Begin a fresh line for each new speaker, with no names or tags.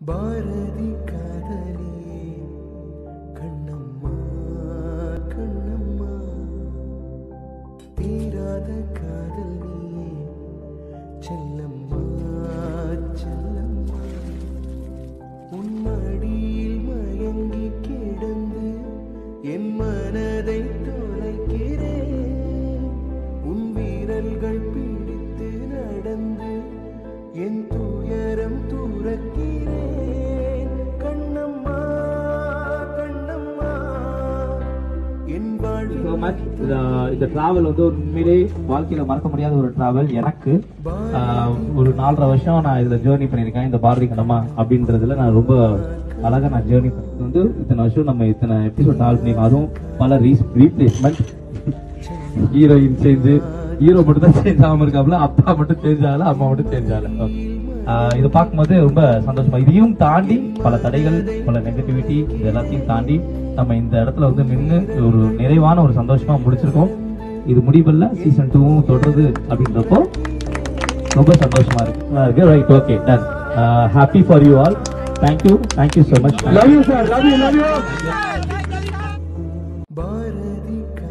பாரதி காதலியே கண்ணம்மா கண்ணம்மா தீராத காதல் நீயே செல்லம்மா செல்லம்மா உன் மடியில் மயங்கி கிடந்து என் மனதை தொலைக்கிறேன் உன் வீரல்கள் பிடித்து நடந்து என் துயரம் துறக்கிறேன் கண்ணம்மா கண்ணம்மா என்
ஸோ
வாழ்வில்
மச் இந்த டிராவல் வந்து ஒரு உண்மையிலே வாழ்க்கையில மறக்க முடியாத ஒரு டிராவல் எனக்கு ஆஹ், ஒரு நாலரை வருஷம் நான் இதுல ஜேர்னி பண்ணியிருக்கேன் இந்த பாரதி கண்ணம்மா அப்படின்றதுல நான் ரொம்ப அழகா நான் ஜேர்னி பண்ணிட்டு வந்து இத்தனை வருஷம் நம்ம இத்தனை எபிசோட் டிராவல் பண்ணிருக்கோம் அதுவும் பல ரீஸ் ரீப்ளேஸ்மெண்ட் ஹீரோயின் சேஞ்ச் ஹீரோ மட்டும் தான் சேஞ்ச் ஆகாம இருக்காப்ல அப்பா மட்டும் சேஞ்ச் ஆகல அம்மா மட்டும் சேஞ்ச் ஆகல Okay. ஆஹ் இதை பார்க்கும்போது ரொம்ப சந்தோஷமா இதையும் தாண்டி பல தடைகள் பல நெகட்டிவிட்டி இது எல்லாத்தையும் தாண்டி நம்ம இந்த இடத்துல வந்து நின்று ஒரு நிறைவான ஒரு சந்தோஷமா முடிச்சிருக்கோம் இது முடிவில்ல சீசன் டூவும் தொடருது அப்படின்றப்போ ரொம்ப சந்தோஷமா இருக்கு right okay done happy for you all thank you thank you so much
love you sir love you love you
Bharathi